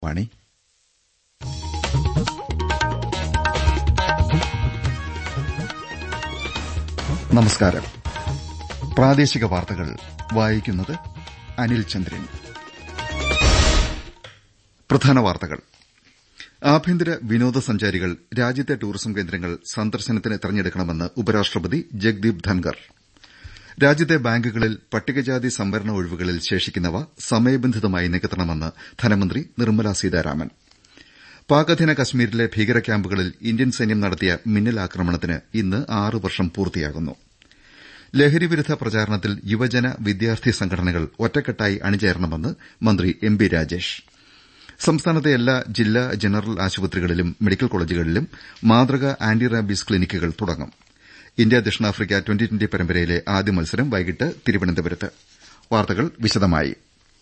വാണി നമസ്കാരം പ്രാദേശിക വാർത്തകൾ വായിക്കുന്നത് അനിൽ ചന്ദ്രൻ പ്രധാന വാർത്തകൾ ആഭ്യന്തര വിനോദസഞ്ചാരികൾ രാജ്യത്തെ ടൂറിസം കേന്ദ്രങ്ങൾ സന്ദർശനത്തിന് തെരഞ്ഞെടുക്കണമെന്ന് ഉപരാഷ്ട്രപതി ജഗ്ദീപ് ധൻകർ രാജ്യത്തെ ബാങ്കുകളിൽ പട്ടികജാതി സംവരണ ഒഴിവുകളിൽ ശേഷിക്കുന്നവ സമയബന്ധിതമായി നികത്തണമെന്ന് ധനമന്ത്രി നിർമ്മല സീതാരാമൻ പാക് അധീന കശ്മീരിലെ ഭീകര ക്യാമ്പുകളിൽ ഇന്ത്യൻ സൈന്യം നടത്തിയ മിന്നലാക്രമണത്തിന് ഇന്ന് ആറ് വർഷം പൂർത്തിയാകുന്നു ലഹരിവിരുദ്ധ പ്രചാരണത്തിൽ യുവജന വിദ്യാർത്ഥി സംഘടനകൾ ഒറ്റക്കെട്ടായി അണിചേരണമെന്ന് മന്ത്രി എം ബി രാജേഷ് സംസ്ഥാനത്തെ എല്ലാ ജില്ലാ ജനറൽ ആശുപത്രികളിലും മെഡിക്കൽ കോളജുകളിലും മാതൃകാ ആന്റി റാബീസ് ക്ലിനിക്കുകൾ തുടങ്ങും ഇന്ത്യ ദക്ഷിണാഫ്രിക്ക ട്വന്റി ട്വന്റി പരമ്പരയിലെ ആദ്യ മത്സരം വൈകിട്ട് തിരുവനന്തപുരത്ത് വാർത്തകൾ വിശദമായി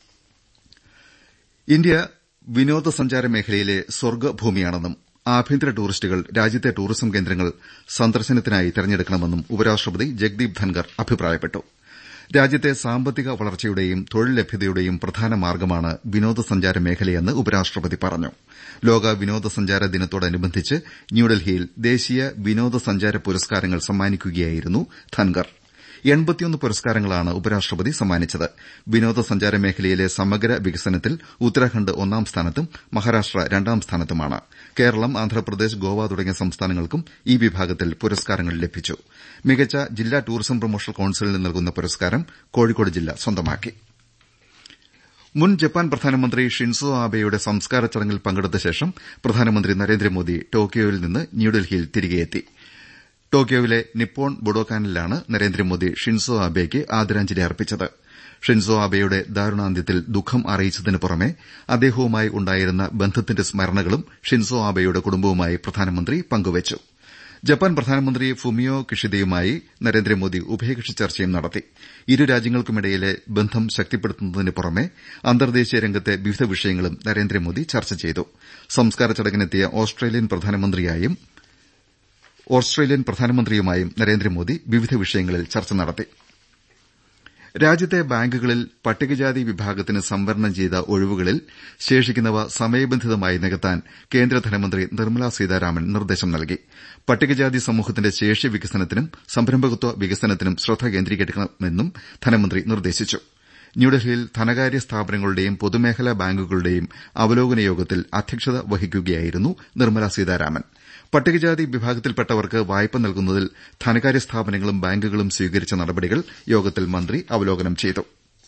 ഇന്ത്യ വിനോദസഞ്ചാര മേഖലയിലെ സ്വർഗ്ഗഭൂമിയാണെന്നും ആഭ്യന്തര ടൂറിസ്റ്റുകൾ രാജ്യത്തെ ടൂറിസം കേന്ദ്രങ്ങൾ സന്ദർശനത്തിനായി തെരഞ്ഞെടുക്കണമെന്നും ഉപരാഷ്ട്രപതി ജഗ്ദീപ് ധൻകർ അഭിപ്രായപ്പെട്ടു രാജ്യത്തെ സാമ്പത്തിക വളർച്ചയുടെയും തൊഴിൽ ലഭ്യതയുടെയും പ്രധാന മാർഗ്ഗമാണ് വിനോദസഞ്ചാര മേഖലയെന്ന് ഉപരാഷ്ട്രപതി പറഞ്ഞു ലോക വിനോദസഞ്ചാര ദിനത്തോടനുബന്ധിച്ച് ന്യൂഡൽഹിയിൽ ദേശീയ വിനോദസഞ്ചാര പുരസ്കാരങ്ങൾ സമ്മാനിക്കുകയായിരുന്നു ധൻകർ പുരസ്കാരങ്ങളാണ് ഉപരാഷ്ട്രപതി സമ്മാനിച്ചത് വിനോദസഞ്ചാര മേഖലയിലെ സമഗ്ര വികസനത്തിൽ ഉത്തരാഖണ്ഡ് ഒന്നാം സ്ഥാനത്തും മഹാരാഷ്ട്ര രണ്ടാം സ്ഥാനത്തുമാണ് കേരളം ആന്ധ്രാപ്രദേശ് ഗോവ തുടങ്ങിയ സംസ്ഥാനങ്ങൾക്കും ഈ വിഭാഗത്തിൽ പുരസ്കാരങ്ങൾ ലഭിച്ചു മികച്ച ജില്ലാ ടൂറിസം പ്രൊമോഷൻ കൌൺസിലിന് നൽകുന്ന പുരസ്കാരം കോഴിക്കോട് ജില്ല സ്വന്തമാക്കി മുൻ ജപ്പാൻ പ്രധാനമന്ത്രി ഷിൻസോ ആബെയുടെ സംസ്കാര ചടങ്ങിൽ പങ്കെടുത്ത ശേഷം പ്രധാനമന്ത്രി നരേന്ദ്രമോദി ടോക്കിയോയിൽ നിന്ന് ന്യൂഡൽഹിയിൽ തിരികെയെത്തി ടോക്കിയോവിലെ നിപ്പോൺ ബുഡോക്കാനിലാണ് നരേന്ദ്രമോദി ഷിൻസോ ആബെയ്ക്ക് ആദരാഞ്ജലി അർപ്പിച്ചത് ഷിൻസോ ആബെയുടെ ദാരുണാന്ത്യത്തിൽ ദുഃഖം അറിയിച്ചതിന് പുറമെ അദ്ദേഹവുമായി ഉണ്ടായിരുന്ന ബന്ധത്തിന്റെ സ്മരണകളും ഷിൻസോ ആബെയുടെ കുടുംബവുമായി പ്രധാനമന്ത്രി പങ്കുവച്ചു ജപ്പാൻ പ്രധാനമന്ത്രി ഫുമിയോ കിഷിദയുമായി നരേന്ദ്രമോദി ഉഭയകക്ഷി ചർച്ചയും നടത്തി ഇരു രാജ്യങ്ങൾക്കുമിടയിലെ ബന്ധം ശക്തിപ്പെടുത്തുന്നതിന് പുറമെ അന്തർദേശീയ രംഗത്തെ വിവിധ വിഷയങ്ങളും നരേന്ദ്രമോദി ചർച്ച ചെയ്തു സംസ്കാര ചടങ്ങിനെത്തിയ ഓസ്ട്രേലിയൻ പ്രധാനമന്ത്രിയായും ഓസ്ട്രേലിയൻ പ്രധാനമന്ത്രിയുമായും നരേന്ദ്രമോദി വിവിധ വിഷയങ്ങളിൽ ചർച്ച നടത്തി രാജ്യത്തെ ബാങ്കുകളിൽ പട്ടികജാതി വിഭാഗത്തിന് സംവരണം ചെയ്ത ഒഴിവുകളിൽ ശേഷിക്കുന്നവ സമയബന്ധിതമായി നികത്താൻ കേന്ദ്ര ധനമന്ത്രി നിർമ്മല സീതാരാമൻ നിർദ്ദേശം നൽകി പട്ടികജാതി സമൂഹത്തിന്റെ ശേഷി വികസനത്തിനും സംരംഭകത്വ വികസനത്തിനും ശ്രദ്ധ കേന്ദ്രീകരിക്കണമെന്നും ധനമന്ത്രി നിർദ്ദേശിച്ചു ന്യൂഡൽഹിയിൽ ധനകാര്യ സ്ഥാപനങ്ങളുടെയും പൊതുമേഖലാ ബാങ്കുകളുടെയും അവലോകന യോഗത്തിൽ അധ്യക്ഷത വഹിക്കുകയായിരുന്നു നിർമ്മല സീതാരാമൻ പട്ടികജാതി വിഭാഗത്തിൽപ്പെട്ടവർക്ക് വായ്പ നൽകുന്നതിൽ ധനകാര്യ സ്ഥാപനങ്ങളും ബാങ്കുകളും സ്വീകരിച്ച നടപടികൾ യോഗത്തിൽ മന്ത്രി അവലോകനം ചെയ്തു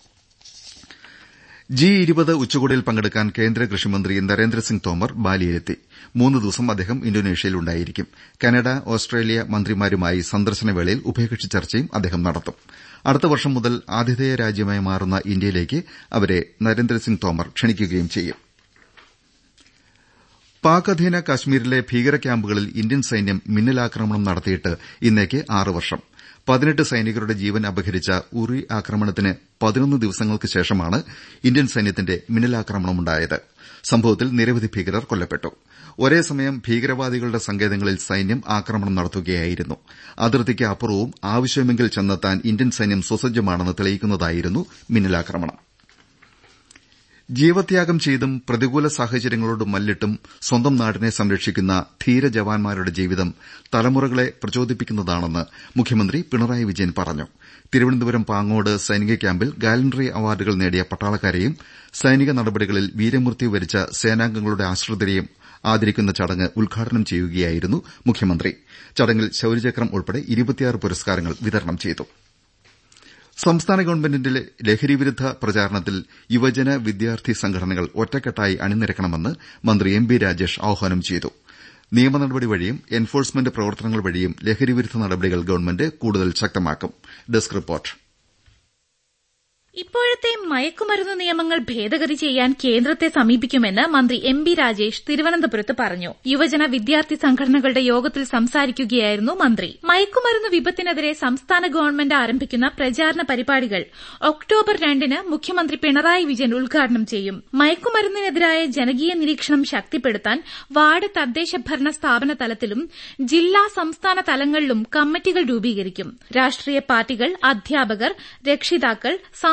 ജി ഇരുപത് ഉച്ചകോടിയിൽ പങ്കെടുക്കാൻ കേന്ദ്ര കൃഷിമന്ത്രി നരേന്ദ്രസിംഗ് തോമർ ബാലിയിലെത്തി മൂന്ന് ദിവസം അദ്ദേഹം ഇന്തോനേഷ്യയിലുണ്ടായിരിക്കും കാനഡ ഓസ്ട്രേലിയ മന്ത്രിമാരുമായി സന്ദർശനവേളയിൽ ഉഭയകക്ഷി ചർച്ചയും അദ്ദേഹം നടത്തും അടുത്ത വർഷം മുതൽ ആതിഥേയ രാജ്യമായി മാറുന്ന ഇന്ത്യയിലേക്ക് അവരെ നരേന്ദ്രസിംഗ് തോമർ ക്ഷണിക്കുകയും ചെയ്യും പാക് അധീന കശ്മീരിലെ ഭീകര ക്യാമ്പുകളിൽ ഇന്ത്യൻ സൈന്യം മിന്നലാക്രമണം നടത്തിയിട്ട് ഇന്നേക്ക് ആറ് വർഷം പതിനെട്ട് സൈനികരുടെ ജീവൻ അപഹരിച്ച ഉറി ആക്രമണത്തിന് പതിനൊന്ന് ദിവസങ്ങൾക്ക് ശേഷമാണ് ഇന്ത്യൻ സൈന്യത്തിന്റെ മിന്നലാക്രമണമുണ്ടായത് സംഭവത്തിൽ നിരവധി ഭീകരർ കൊല്ലപ്പെട്ടു ഒരേസമയം ഭീകരവാദികളുടെ സങ്കേതങ്ങളിൽ സൈന്യം ആക്രമണം നടത്തുകയായിരുന്നു അതിർത്തിക്ക് അപ്പുറവും ആവശ്യമെങ്കിൽ ചെന്നെത്താൻ ഇന്ത്യൻ സൈന്യം സുസജ്ജമാണെന്ന് തെളിയിക്കുന്നതായിരുന്നു മിന്നലാക്രമണം ജീവത്യാഗം ചെയ്തും പ്രതികൂല സാഹചര്യങ്ങളോട് മല്ലിട്ടും സ്വന്തം നാടിനെ സംരക്ഷിക്കുന്ന ധീര ജവാന്മാരുടെ ജീവിതം തലമുറകളെ പ്രചോദിപ്പിക്കുന്നതാണെന്ന് മുഖ്യമന്ത്രി പിണറായി വിജയൻ പറഞ്ഞു തിരുവനന്തപുരം പാങ്ങോട് സൈനിക ക്യാമ്പിൽ ഗാലൻട്രി അവാർഡുകൾ നേടിയ പട്ടാളക്കാരെയും സൈനിക നടപടികളിൽ വീരമൃത്യു വരിച്ച സേനാംഗങ്ങളുടെ ആശ്രിതരെയും ആദരിക്കുന്ന ചടങ്ങ് ഉദ്ഘാടനം ചെയ്യുകയായിരുന്നു മുഖ്യമന്ത്രി ചടങ്ങിൽ ശൌര്യചക്രം ഉൾപ്പെടെ പുരസ്കാരങ്ങൾ വിതരണം ചെയ്തു സംസ്ഥാന ഗവൺമെന്റിന്റെ ലഹരിവിരുദ്ധ പ്രചാരണത്തിൽ യുവജന വിദ്യാർത്ഥി സംഘടനകൾ ഒറ്റക്കെട്ടായി അണിനിരക്കണമെന്ന് മന്ത്രി എം ബി രാജേഷ് ആഹ്വാനം ചെയ്തു നിയമ നടപടി വഴിയും എൻഫോഴ്സ്മെന്റ് പ്രവർത്തനങ്ങൾ വഴിയും ലഹരിവിരുദ്ധ നടപടികൾ ഗവൺമെന്റ് കൂടുതൽ ശക്തമാക്കും ഡെസ്ക് റിപ്പോർട്ട് ഇപ്പോഴത്തെ മയക്കുമരുന്ന് നിയമങ്ങൾ ഭേദഗതി ചെയ്യാൻ കേന്ദ്രത്തെ സമീപിക്കുമെന്ന് മന്ത്രി എം ബി രാജേഷ് തിരുവനന്തപുരത്ത് പറഞ്ഞു യുവജന വിദ്യാർത്ഥി സംഘടനകളുടെ യോഗത്തിൽ സംസാരിക്കുകയായിരുന്നു മന്ത്രി മയക്കുമരുന്ന് വിപത്തിനെതിരെ സംസ്ഥാന ഗവൺമെന്റ് ആരംഭിക്കുന്ന പ്രചാരണ പരിപാടികൾ ഒക്ടോബർ രണ്ടിന് മുഖ്യമന്ത്രി പിണറായി വിജയൻ ഉദ്ഘാടനം ചെയ്യും മയക്കുമരുന്നിനെതിരായ ജനകീയ നിരീക്ഷണം ശക്തിപ്പെടുത്താൻ വാർഡ് തദ്ദേശ ഭരണ സ്ഥാപന തലത്തിലും ജില്ലാ സംസ്ഥാന തലങ്ങളിലും കമ്മിറ്റികൾ രൂപീകരിക്കും രാഷ്ട്രീയ പാർട്ടികൾ അധ്യാപകർ രക്ഷിതാക്കൾ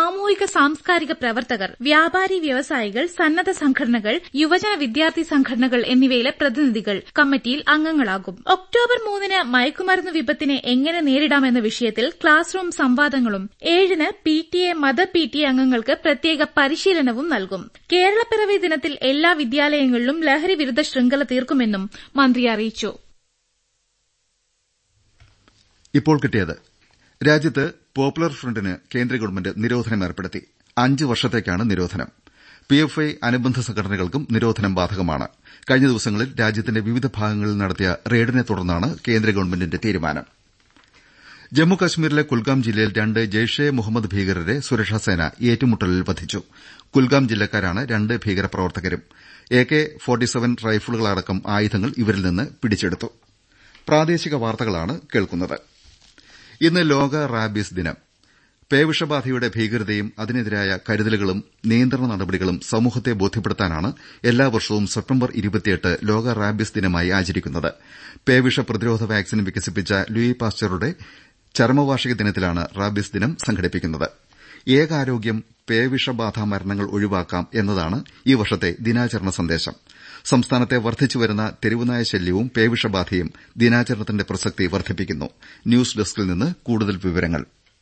സാമൂഹിക സാംസ്കാരിക പ്രവർത്തകർ വ്യാപാരി വ്യവസായികൾ സന്നദ്ധ സംഘടനകൾ യുവജന വിദ്യാർത്ഥി സംഘടനകൾ എന്നിവയിലെ പ്രതിനിധികൾ കമ്മിറ്റിയിൽ അംഗങ്ങളാകും ഒക്ടോബർ മൂന്നിന് മയക്കുമരുന്ന് വിപത്തിനെ എങ്ങനെ നേരിടാമെന്ന വിഷയത്തിൽ ക്ലാസ് റൂം സംവാദങ്ങളും ഏഴിന് P T A mother P T A അംഗങ്ങൾക്ക് പ്രത്യേക പരിശീലനവും നൽകും കേരളപ്പിറവി ദിനത്തിൽ എല്ലാ വിദ്യാലയങ്ങളിലും ലഹരി വിരുദ്ധ ശൃംഖല തീർക്കുമെന്നും മന്ത്രി അറിയിച്ചു ഇപ്പോൾ കിട്ടിയത് രാജ്യത്ത് പോപ്പുലർ ഫ്രണ്ടിന് കേന്ദ്ര ഗവൺമെന്റ് നിരോധനം ഏർപ്പെടുത്തി അഞ്ച് വർഷത്തേക്കാണ് നിരോധനം പിഎഫ്ഐ അനുബന്ധ സംഘടനകൾക്കും നിരോധനം ബാധകമാണ് കഴിഞ്ഞ ദിവസങ്ങളിൽ രാജ്യത്തിന്റെ വിവിധ ഭാഗങ്ങളിൽ നടത്തിയ റെയ്ഡിനെ തുടർന്നാണ് കേന്ദ്ര ഗവൺമെന്റിന്റെ തീരുമാനം ജമ്മുകശ്മീരിലെ കുൽഗാം ജില്ലയിൽ രണ്ട് ജെയ്ഷെ മുഹമ്മദ് ഭീകരരെ സുരക്ഷാസേന ഏറ്റുമുട്ടലിൽ വധിച്ചു കുൽഗാം ജില്ലക്കാരാണ് രണ്ട് ഭീകരപ്രവർത്തകരും എ കെ ഫോർട്ടി സെവൻ റൈഫിളുകളടക്കം ആയുധങ്ങൾ ഇവരിൽ നിന്ന് പിടിച്ചെടുത്തു പ്രാദേശിക വാർത്തകളാണ് കേൾക്കുന്നത് ഇന്ന് ലോക റാബീസ് ദിനം പേവിഷബാധയുടെ ഭീകരതയും അതിനെതിരായ കരുതലുകളും നിയന്ത്രണ നടപടികളും സമൂഹത്തെ ബോധ്യപ്പെടുത്താനാണ് എല്ലാ വർഷവും സെപ്റ്റംബർ ലോക റാബീസ് ദിനമായി ആചരിക്കുന്നത് പേവിഷ പ്രതിരോധ വാക്സിൻ വികസിപ്പിച്ച ലൂയി പാസ്ചറുടെ ചരമവാർഷിക ദിനത്തിലാണ് റാബീസ് ദിനം സംഘടിപ്പിക്കുന്നത് ഏകാരോഗ്യം പേവിഷബാധ മരണങ്ങൾ ഒഴിവാക്കാം എന്നതാണ് ഈ വർഷത്തെ ദിനാചരണ സന്ദേശം സംസ്ഥാനത്തെ വർദ്ധിച്ചുവരുന്ന തെരുവുനായ ശല്യവും പേവിഷബാധയും ദിനാചരണത്തിന്റെ പ്രസക്തി വർദ്ധിപ്പിക്കുന്നു ന്യൂസ് ഡെസ്കിൽ നിന്ന് കൂടുതൽ വിവരങ്ങൾ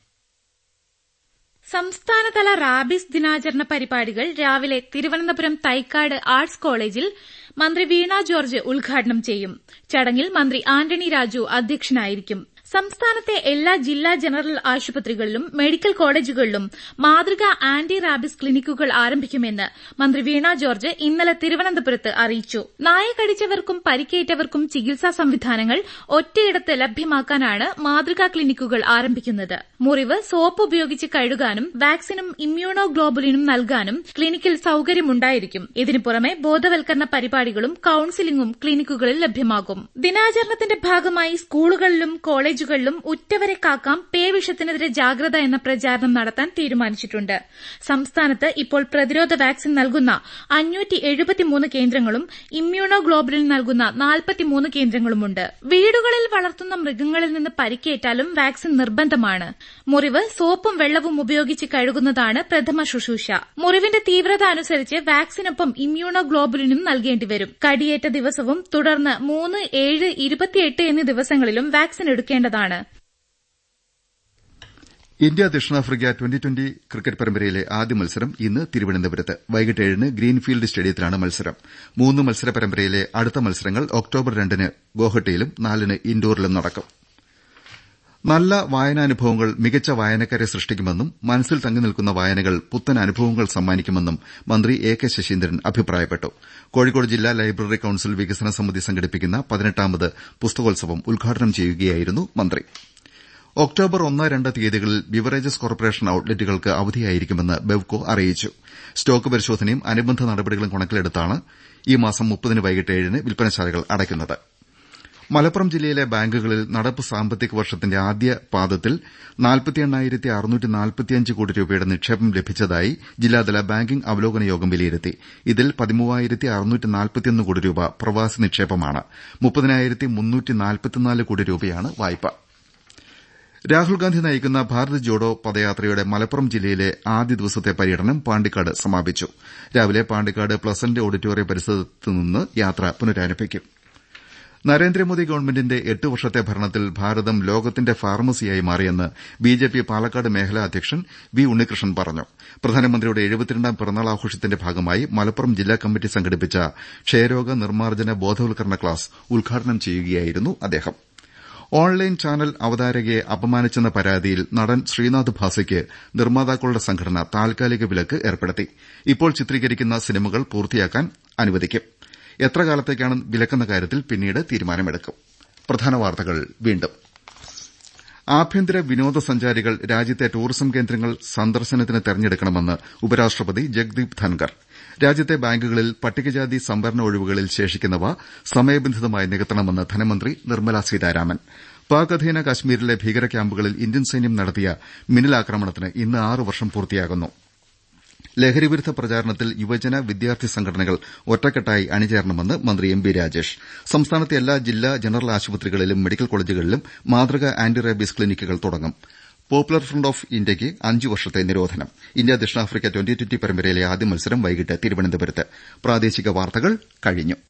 സംസ്ഥാനതല റാബിസ് ദിനാചരണ പരിപാടികൾ രാവിലെ തിരുവനന്തപുരം തൈക്കാട് ആർട്സ് കോളേജിൽ മന്ത്രി വീണ ജോർജ് ഉദ്ഘാടനം ചെയ്യും ചടങ്ങിൽ മന്ത്രി ആന്റണി രാജു അധ്യക്ഷനായിരിക്കും സംസ്ഥാനത്തെ എല്ലാ ജില്ലാ ജനറൽ ആശുപത്രികളിലും മെഡിക്കൽ കോളേജുകളിലും മാതൃകാ ആന്റി റാബിസ് ക്ലിനിക്കുകൾ ആരംഭിക്കുമെന്ന് മന്ത്രി വീണ ജോർജ് ഇന്നലെ തിരുവനന്തപുരത്ത് അറിയിച്ചു നായ കടിച്ചവർക്കും പരിക്കേറ്റവർക്കും ചികിത്സാ സംവിധാനങ്ങൾ ഒറ്റയിടത്ത് ലഭ്യമാക്കാനാണ് മാതൃകാ ക്ലിനിക്കുകൾ ആരംഭിക്കുന്നത് മുറിവ് സോപ്പ് ഉപയോഗിച്ച് കഴുകാനും വാക്സിനും ഇമ്മ്യൂണോ ഗ്ലോബുലിനും നൽകാനും ക്ലിനിക്കിൽ സൌകര്യമുണ്ടായിരിക്കും ഇതിനു പുറമെ ബോധവൽക്കരണ പരിപാടികളും കൌൺസിലിംഗും ക്ലിനിക്കുകളിൽ ലഭ്യമാകും ദിനാചരണത്തിന്റെ ഭാഗമായി സ്കൂളുകളിലും കോളേജുകളിലും ഉറ്റവരെ കാക്കാം പേവിഷത്തിനെതിരെ ജാഗ്രത എന്ന പ്രചാരണം നടത്താൻ തീരുമാനിച്ചിട്ടുണ്ട് സംസ്ഥാനത്ത് ഇപ്പോൾ പ്രതിരോധ വാക്സിൻ നൽകുന്ന കേന്ദ്രങ്ങളും ഇമ്മ്യൂണോ ഗ്ലോബുലിൻ നൽകുന്ന നാൽപ്പത്തിമൂന്ന് കേന്ദ്രങ്ങളുമുണ്ട് വീടുകളിൽ വളർത്തുന്ന മൃഗങ്ങളിൽ നിന്ന് പരിക്കേറ്റാലും വാക്സിൻ നിർബന്ധമാണ് മുറിവ് സോപ്പും വെള്ളവും ഉപയോഗിച്ച് കഴുകുന്നതാണ് പ്രഥമ ശുശ്രൂഷ മുറിവിന്റെ തീവ്രത അനുസരിച്ച് വാക്സിനൊപ്പം ഇമ്മ്യൂണോ ഗ്ലോബുലിനും നൽകേണ്ടിവരും കടിയേറ്റ ദിവസവും തുടർന്ന് മൂന്ന് ഏഴ് ഇരുപത്തിയെട്ട് എന്നീ ദിവസങ്ങളിലും വാക്സിൻ എടുക്കേണ്ടതാണ് ഇന്ത്യ ദക്ഷിണാഫ്രിക്ക ട്വന്റി ട്വന്റി ക്രിക്കറ്റ് പരമ്പരയിലെ ആദ്യ മത്സരം ഇന്ന് തിരുവനന്തപുരത്ത് വൈകിട്ട് ഏഴിന് ഗ്രീൻഫീൽഡ് സ്റ്റേഡിയത്തിലാണ് മത്സരം മൂന്ന് മത്സര പരമ്പരയിലെ അടുത്ത മത്സരങ്ങൾ ഒക്ടോബർ രണ്ടിന് ഗോഹട്ടിയിലും നാലിന് ഇൻഡോറിലും നടക്കും നല്ല വായനാനുഭവങ്ങൾ മികച്ച വായനക്കാരെ സൃഷ്ടിക്കുമെന്നും മനസ്സിൽ തങ്ങിനിൽക്കുന്ന വായനകൾ പുത്തൻ അനുഭവങ്ങൾ സമ്മാനിക്കുമെന്നും മന്ത്രി എ കെ ശശീന്ദ്രൻ അഭിപ്രായപ്പെട്ടു കോഴിക്കോട് ജില്ലാ ലൈബ്രറി കൌൺസിൽ വികസന സമിതി സംഘടിപ്പിക്കുന്ന പതിനെട്ടാമത് പുസ്തകോത്സവം ഉദ്ഘാടനം ചെയ്യുകയായിരുന്നു മന്ത്രി ഒക്ടോബർ ഒന്ന് രണ്ട് തീയതികളിൽ ബിവറേജസ് കോർപ്പറേഷൻ ഔട്ട്ലെറ്റുകൾക്ക് അവധിയായിരിക്കുമെന്ന് ബെവ്കോ അറിയിച്ചു സ്റ്റോക്ക് പരിശോധനയും അനുബന്ധ നടപടികളും കണക്കിലെടുത്താണ് ഈ മാസം മുപ്പതിന് വൈകിട്ട് ഏഴിന് വിൽപ്പനശാലകൾ അടയ്ക്കുന്നത് മലപ്പുറം ജില്ലയിലെ ബാങ്കുകളിൽ നടപ്പ് സാമ്പത്തിക വർഷത്തിന്റെ ആദ്യ പാദത്തിൽ കോടി രൂപയുടെ നിക്ഷേപം ലഭിച്ചതായി ജില്ലാതല ബാങ്കിംഗ് അവലോകന യോഗം വിലയിരുത്തി ഇതിൽ കോടി രൂപ പ്രവാസി നിക്ഷേപമാണ് കോടി രൂപയാണ് വായ്പ രാഹുൽഗാന്ധി നയിക്കുന്ന ഭാരത് ജോഡോ പദയാത്രയുടെ മലപ്പുറം ജില്ലയിലെ ആദ്യ ദിവസത്തെ പര്യടനം പാണ്ടിക്കാട് സമാപിച്ചു രാവിലെ പാണ്ടിക്കാട് പ്ലസന്റ് ഓഡിറ്റോറിയം പരിസരത്ത് നിന്ന് യാത്ര പുനരാരംഭിക്കും നരേന്ദ്രമോദി ഗവൺമെന്റിന്റെ എട്ട് വർഷത്തെ ഭരണത്തിൽ ഭാരതം ലോകത്തിന്റെ ഫാർമസിയായി മാറിയെന്ന് ബിജെപി പാലക്കാട് മേഖലാ അധ്യക്ഷൻ വി ഉണ്ണികൃഷ്ണൻ പറഞ്ഞു പ്രധാനമന്ത്രിയുടെ എഴുപത്തിരണ്ടാം പിറന്നാൾ ആഘോഷത്തിന്റെ ഭാഗമായി മലപ്പുറം ജില്ലാ കമ്മിറ്റി സംഘടിപ്പിച്ച ക്ഷയരോഗ നിർമ്മാർജ്ജന ബോധവൽക്കരണ ക്ലാസ് ഉദ്ഘാടനം ചെയ്യുകയായിരുന്നു അദ്ദേഹം ഓൺലൈൻ ചാനൽ അവതാരകയെ അപമാനിച്ചെന്ന പരാതിയിൽ നടൻ ശ്രീനാഥ് ഭാസിക്ക് നിർമ്മാതാക്കളുടെ സംഘടന താൽക്കാലിക വിലക്ക് ഏർപ്പെടുത്തി ഇപ്പോൾ ചിത്രീകരിക്കുന്ന സിനിമകൾ പൂർത്തിയാക്കാൻ അനുവദിക്കും എത്ര കാലത്തേക്കാണ് വിലക്കെന്ന കാര്യത്തിൽ പിന്നീട് തീരുമാനമെടുക്കും ആഭ്യന്തര വിനോദസഞ്ചാരികൾ രാജ്യത്തെ ടൂറിസം കേന്ദ്രങ്ങൾ സന്ദർശനത്തിന് തെരഞ്ഞെടുക്കണമെന്ന് ഉപരാഷ്ട്രപതി ജഗ്ദീപ് ധൻകർ രാജ്യത്തെ ബാങ്കുകളിൽ പട്ടികജാതി സംവരണ ഒഴിവുകളിൽ ശേഷിക്കുന്നവ സമയബന്ധിതമായി നികത്തണമെന്ന് ധനമന്ത്രി നിർമ്മല സീതാരാമൻ പാക് അധീന കശ്മീരിലെ ഭീകര ക്യാമ്പുകളിൽ ഇന്ത്യൻ സൈന്യം നടത്തിയ മിന്നലാക്രമണത്തിന് ഇന്ന് ആറ് വർഷം പൂർത്തിയാകുന്നു ലഹരിവിരുദ്ധ പ്രചാരണത്തിൽ യുവജന വിദ്യാർത്ഥി സംഘടനകൾ ഒറ്റക്കെട്ടായി അണിചേരണമെന്ന് മന്ത്രി എം ബി രാജേഷ് സംസ്ഥാനത്തെ എല്ലാ ജില്ലാ ജനറൽ ആശുപത്രികളിലും മെഡിക്കൽ കോളേജുകളിലും മാതൃകാ ആന്റി റാബീസ് ക്ലിനിക്കുകൾ തുടങ്ങും പോപ്പുലർ ഫ്രണ്ട് ഓഫ് ഇന്ത്യയ്ക്ക് അഞ്ചു വർഷത്തെ നിരോധനം ഇന്ത്യ ദക്ഷിണാഫ്രിക്ക ട്വന്റി ട്വന്റി പരമ്പരയിലെ ആദ്യ മത്സരം വൈകിട്ട് തിരുവനന്തപുരത്ത് പ്രാദേശിക വാർത്തകൾ കഴിഞ്ഞു